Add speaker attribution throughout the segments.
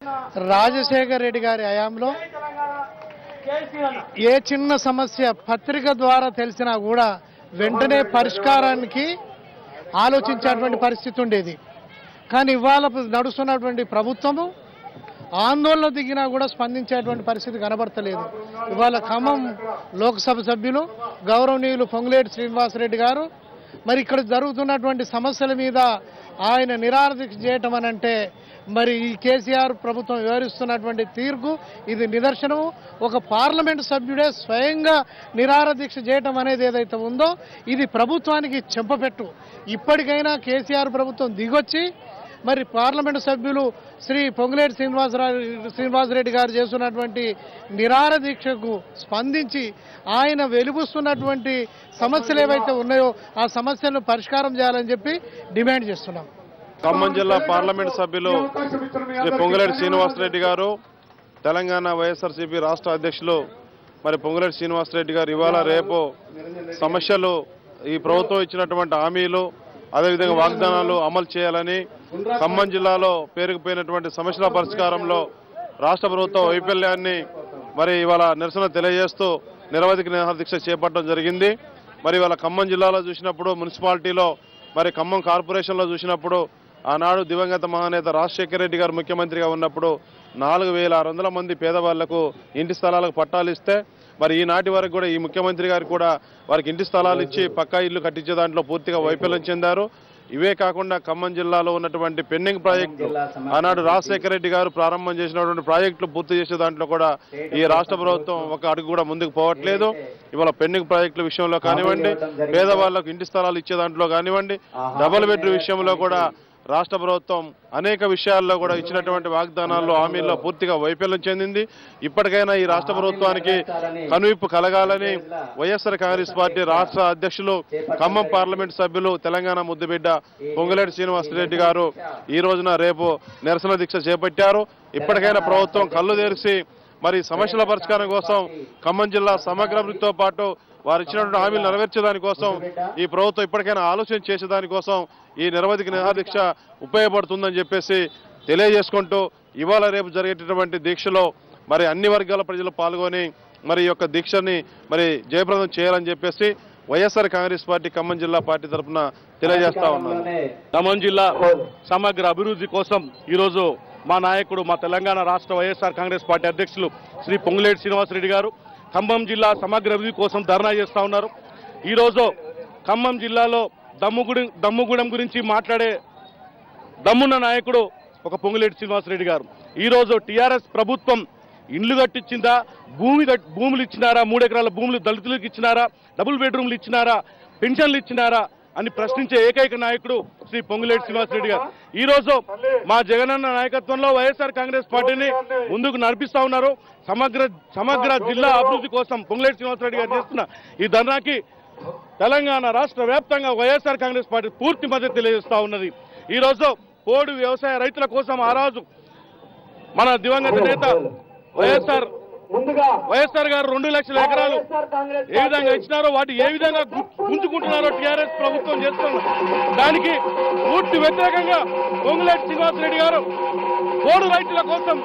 Speaker 1: రాజశేఖర్ రెడ్డి గారి హయాంలో ఏ చిన్న సమస్య పత్రిక ద్వారా తెలిసినా కూడా వెంటనే పరిష్కారానికి ఆలోచించేటువంటి పరిస్థితి ఉండేది కానీ ఇవాళ నడుస్తున్నటువంటి ప్రభుత్వము ఆందోళన దిగినా కూడా స్పందించేటువంటి పరిస్థితి కనబడతలేదు ఇవాళ ఖమ్మం లోక్సభ సభ్యులు గౌరవనీయులు పొంగులేటి శ్రీనివాసరెడ్డి గారు మరి ఇక్కడ జరుగుతున్నటువంటి సమస్యల మీద ఆయన నిరాదీక్ష చేయటం అని అంటే మరి ఈ కేసీఆర్ ప్రభుత్వం వివరిస్తున్నటువంటి తీర్పు ఇది నిదర్శనము ఒక పార్లమెంట్ సభ్యుడే స్వయంగా నిరారదీక్ష చేయటం అనేది ఏదైతే ఉందో ఇది ప్రభుత్వానికి చెంపపెట్టు ఇప్పటికైనా కేసీఆర్ ప్రభుత్వం దిగొచ్చి మరి పార్లమెంటు సభ్యులు శ్రీ పొంగులేటి శ్రీనివాసరావు శ్రీనివాసరెడ్డి గారు చేస్తున్నటువంటి నిరార దీక్షకు స్పందించి ఆయన వెలుగుస్తున్నటువంటి సమస్యలు ఏవైతే ఉన్నాయో ఆ సమస్యలను పరిష్కారం చేయాలని చెప్పి డిమాండ్ చేస్తున్నాం
Speaker 2: ఖమ్మం జిల్లా పార్లమెంట్ సభ్యులు శ్రీ పొంగులేటి శ్రీనివాసరెడ్డి గారు తెలంగాణ వైఎస్ఆర్సీపీ రాష్ట్ర అధ్యక్షులు మరి పొంగులేటి శ్రీనివాసరెడ్డి గారు ఇవాళ రేపు సమస్యలు ఈ ప్రభుత్వం ఇచ్చినటువంటి హామీలు అదేవిధంగా వాగ్దానాలు అమలు చేయాలని ఖమ్మం జిల్లాలో పేరుకుపోయినటువంటి సమస్యల పరిష్కారంలో రాష్ట్ర ప్రభుత్వ వైఫల్యాన్ని మరి ఇవాళ నిరసన తెలియజేస్తూ నిరవధిక నిరాహార దీక్ష చేపట్టడం జరిగింది మరి ఇవాళ ఖమ్మం జిల్లాలో చూసినప్పుడు మున్సిపాలిటీలో మరి ఖమ్మం కార్పొరేషన్లో చూసినప్పుడు ఆనాడు దివంగత మహానేత రాజశేఖర రెడ్డి గారు ముఖ్యమంత్రిగా ఉన్నప్పుడు నాలుగు వేల ఆరు వందల మంది పేదవాళ్లకు ఇంటి స్థలాలకు పట్టాలు ఇస్తే మరి ఈనాటి వరకు కూడా ఈ ముఖ్యమంత్రి గారు కూడా వారికి ఇంటి స్థలాలు ఇచ్చి పక్కా ఇల్లు కట్టించే దాంట్లో పూర్తిగా వైఫల్యం చెందారు ఇవే కాకుండా ఖమ్మం జిల్లాలో ఉన్నటువంటి పెండింగ్ ప్రాజెక్టు ఆనాడు రాజశేఖర రెడ్డి గారు ప్రారంభం చేసినటువంటి ప్రాజెక్టులు పూర్తి చేసే దాంట్లో కూడా ఈ రాష్ట్ర ప్రభుత్వం ఒక అడుగు కూడా ముందుకు పోవట్లేదు ఇవాళ పెండింగ్ ప్రాజెక్టుల విషయంలో కానివ్వండి పేదవాళ్లకు ఇంటి స్థలాలు ఇచ్చే దాంట్లో కానివ్వండి డబుల్ బెడ్రూమ్ విషయంలో కూడా రాష్ట్ర ప్రభుత్వం అనేక విషయాల్లో కూడా ఇచ్చినటువంటి వాగ్దానాల్లో హామీల్లో పూర్తిగా వైఫల్యం చెందింది ఇప్పటికైనా ఈ రాష్ట్ర ప్రభుత్వానికి కనువిప్పు కలగాలని వైఎస్ఆర్ కాంగ్రెస్ పార్టీ రాష్ట్ర అధ్యక్షులు ఖమ్మం పార్లమెంట్ సభ్యులు తెలంగాణ ముద్దుబిడ్డ పొంగులేటి శ్రీనివాసరెడ్డి గారు ఈ రోజున రేపు నిరసన దీక్ష చేపట్టారు ఇప్పటికైనా ప్రభుత్వం కళ్ళు తెరిచి మరి సమస్యల పరిష్కారం కోసం ఖమ్మం జిల్లా సమగ్ర అభివృద్ధితో పాటు వారు ఇచ్చినటువంటి హామీలు నెరవేర్చేదాని కోసం ఈ ప్రభుత్వం ఇప్పటికైనా ఆలోచన చేసేదాని కోసం ఈ నిరవధిక నిరాదీక్ష ఉపయోగపడుతుందని చెప్పేసి తెలియజేసుకుంటూ ఇవాళ రేపు జరిగేటటువంటి దీక్షలో మరి అన్ని వర్గాల ప్రజలు పాల్గొని మరి ఈ యొక్క దీక్షని మరి జయప్రదం చేయాలని చెప్పేసి వైఎస్ఆర్ కాంగ్రెస్ పార్టీ ఖమ్మం జిల్లా పార్టీ తరఫున తెలియజేస్తా ఉన్నాను
Speaker 3: ఖమ్మం జిల్లా సమగ్ర అభివృద్ధి కోసం ఈరోజు మా నాయకుడు మా తెలంగాణ రాష్ట్ర వైఎస్ఆర్ కాంగ్రెస్ పార్టీ అధ్యక్షులు శ్రీ పొంగులేటి శ్రీనివాసరెడ్డి గారు ఖమ్మం జిల్లా సమగ్ర అభివృద్ధి కోసం ధర్నా చేస్తూ ఉన్నారు ఈరోజు ఖమ్మం జిల్లాలో దమ్ముగుడి దమ్ముగూడెం గురించి మాట్లాడే దమ్మున్న నాయకుడు ఒక పొంగులేటి శ్రీనివాసరెడ్డి గారు ఈరోజు టీఆర్ఎస్ ప్రభుత్వం ఇండ్లు కట్టించిందా భూమి కట్- భూములు ఇచ్చినారా మూడు ఎకరాల భూములు దళితులకు ఇచ్చినారా డబుల్ బెడ్రూమ్లు ఇచ్చినారా పెన్షన్లు ఇచ్చినారా అని ప్రశ్నించే ఏకైక నాయకుడు శ్రీ పొంగులేటి శ్రీనివాసరెడ్డి గారు ఈ రోజు మా జగనన్న నాయకత్వంలో వైఎస్ఆర్ కాంగ్రెస్ పార్టీని ముందుకు నడిపిస్తా ఉన్నారు సమగ్ర సమగ్ర జిల్లా అభివృద్ధి కోసం పొంగులేటి శ్రీనివాసరెడ్డి గారు చేస్తున్న ఈ ధర్నాకి తెలంగాణ రాష్ట్ర వ్యాప్తంగా వైఎస్ఆర్ కాంగ్రెస్ పార్టీ పూర్తి మద్దతు తెలియజేస్తా ఉన్నది ఈ రోజు పోడు వ్యవసాయ రైతుల కోసం ఆ రోజు మన దివంగత నేత వైఎస్ఆర్ వైఎస్ఆర్ గారు రెండు లక్షల ఎకరాలు ఏ విధంగా ఇచ్చినారో వాటి ఏ విధంగా గు- గుంజుకుంటున్నారో టీఆర్ఎస్ ప్రభుత్వం చేస్తుంది దానికి పూర్తి వ్యతిరేకంగా పొంగులేటి శ్రీనివాసరెడ్డి గారు పోడు రైతుల కోసం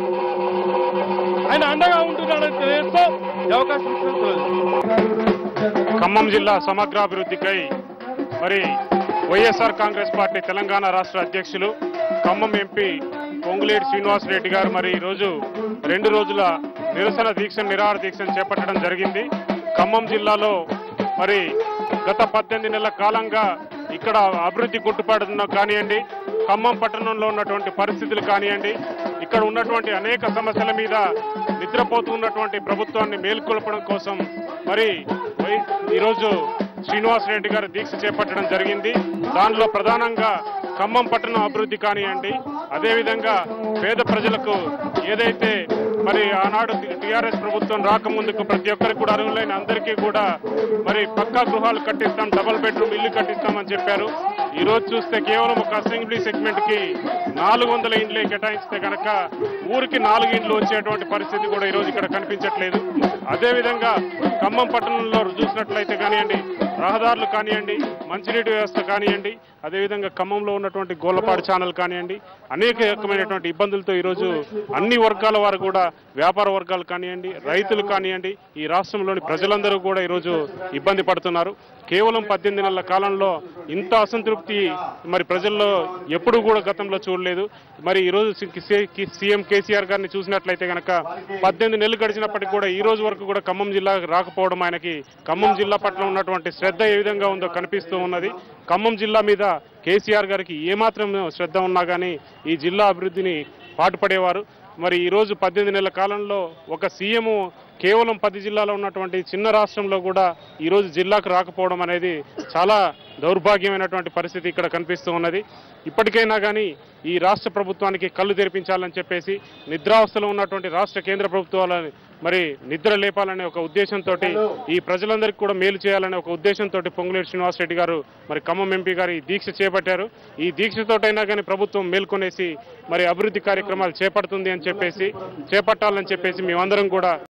Speaker 3: ఆయన అండగా ఉంటున్నాడని తెలియజేస్తూ ఈ అవకాశం ఇచ్చినందుకు
Speaker 4: ఖమ్మం జిల్లా సమగ్రాభివృద్ధికై మరి వైఎస్ఆర్ కాంగ్రెస్ పార్టీ తెలంగాణ రాష్ట్ర అధ్యక్షులు ఖమ్మం ఎంపీ పొంగులేటి శ్రీనివాసరెడ్డి గారు మరి ఈరోజు రెండు రోజుల నిరసన దీక్ష నిరాహార దీక్షను చేపట్టడం జరిగింది ఖమ్మం జిల్లాలో మరి గత పద్దెనిమిది నెలల కాలంగా ఇక్కడ అభివృద్ధి కుంటుపడుతున్న కానివ్వండి ఖమ్మం పట్టణంలో ఉన్నటువంటి పరిస్థితులు కానివ్వండి ఇక్కడ ఉన్నటువంటి అనేక సమస్యల మీద నిద్రపోతున్నటువంటి ప్రభుత్వాన్ని మేల్కొల్పడం కోసం మరి వై- ఈరోజు శ్రీనివాసరెడ్డి గారు దీక్ష చేపట్టడం జరిగింది దానిలో ప్రధానంగా ఖమ్మం పట్టణం అభివృద్ధి కానివ్వండి అదేవిధంగా పేద ప్రజలకు ఏదైతే మరి ఆనాడు టీఆర్ఎస్ ప్రభుత్వం రాకముందుకు ప్రతి ఒక్కరికి కూడా అర్హులైన అందరికీ కూడా మరి పక్కా గృహాలు కట్టిస్తాం డబుల్ బెడ్రూమ్ ఇల్లు కట్టిస్తామని చెప్పారు ఈ రోజు చూస్తే కేవలం ఒక అసెంబ్లీ సెగ్మెంట్ కి నాలుగు వందల ఇండ్లే కేటాయిస్తే కనుక ఊరికి నాలుగు ఇండ్లు వచ్చేటువంటి పరిస్థితి కూడా ఈ రోజు ఇక్కడ కనిపించట్లేదు అదేవిధంగా ఖమ్మం పట్టణంలో చూసినట్లయితే కానివ్వండి రహదారులు కానివ్వండి మంచినీటి వ్యవస్థ కానివ్వండి అదేవిధంగా ఖమ్మంలో ఉన్నటువంటి గోలపాడు ఛానల్ కానివ్వండి అనేక రకమైనటువంటి ఇబ్బందులతో ఈరోజు అన్ని వర్గాల వారు కూడా వ్యాపార వర్గాలు కానివ్వండి రైతులు కానివ్వండి ఈ రాష్ట్రంలోని ప్రజలందరూ కూడా ఈరోజు ఇబ్బంది పడుతున్నారు కేవలం పద్దెనిమిది నెలల కాలంలో ఇంత అసంతృప్తి మరి ప్రజల్లో ఎప్పుడూ కూడా గతంలో చూడలేదు మరి ఈరోజు సీఎం కేసీఆర్ గారిని చూసినట్లయితే కనుక పద్దెనిమిది నెలలు గడిచినప్పటికీ కూడా ఈ రోజు వరకు కూడా ఖమ్మం జిల్లా రాకపోవడం ఆయనకి ఖమ్మం జిల్లా పట్ల ఉన్నటువంటి శ్రద్ధ ఏ విధంగా ఉందో కనిపిస్తూ ఉన్నది ఖమ్మం జిల్లా మీద కేసీఆర్ గారికి ఏమాత్రం శ్రద్ధ ఉన్నా కానీ ఈ జిల్లా అభివృద్ధిని పాటుపడేవారు మరి ఈ రోజు పద్దెనిమిది నెలల కాలంలో ఒక సీఎం కేవలం పది జిల్లాలో ఉన్నటువంటి చిన్న రాష్ట్రంలో కూడా ఈ రోజు జిల్లాకు రాకపోవడం అనేది చాలా దౌర్భాగ్యమైనటువంటి పరిస్థితి ఇక్కడ కనిపిస్తూ ఉన్నది ఇప్పటికైనా కానీ ఈ రాష్ట్ర ప్రభుత్వానికి కళ్ళు తెరిపించాలని చెప్పేసి నిద్రావస్థలో ఉన్నటువంటి రాష్ట్ర కేంద్ర ప్రభుత్వాలని మరి నిద్ర లేపాలనే ఒక ఉద్దేశంతో ఈ ప్రజలందరికీ కూడా మేలు చేయాలనే ఒక ఉద్దేశంతో పొంగులేటి శ్రీనివాసరెడ్డి గారు మరి ఖమ్మం ఎంపీ గారు ఈ దీక్ష చేపట్టారు ఈ దీక్షతోటైనా కానీ ప్రభుత్వం మేల్కొనేసి మరి అభివృద్ధి కార్యక్రమాలు చేపడుతుంది అని చెప్పేసి చేపట్టాలని చెప్పేసి మేమందరం కూడా